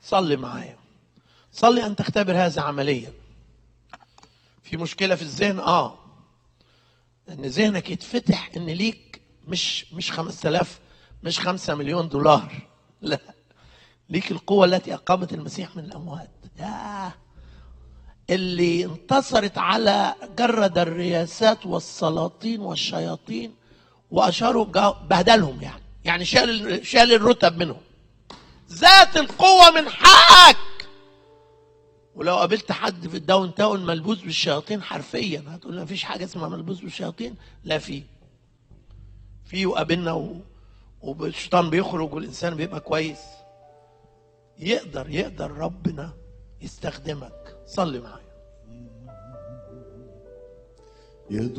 صلي معايا صلي ان تختبر هذا عمليا في مشكله في الذهن اه ان ذهنك يتفتح ان ليك مش مش 5000 مش 5 مليون دولار لا ليك القوة التي أقامت المسيح من الأموات ياه اللي انتصرت على جرد الرياسات والسلاطين والشياطين وأشاروا جا- بهدلهم يعني يعني شال شال الرتب منهم ذات القوة من حقك ولو قابلت حد في الداون تاون ملبوس بالشياطين حرفيا هتقول ما فيش حاجة اسمها ملبوس بالشياطين لا في في وقابلنا و... والشيطان بيخرج والإنسان بيبقى كويس يقدر يقدر ربنا يستخدمك صلي معايا يا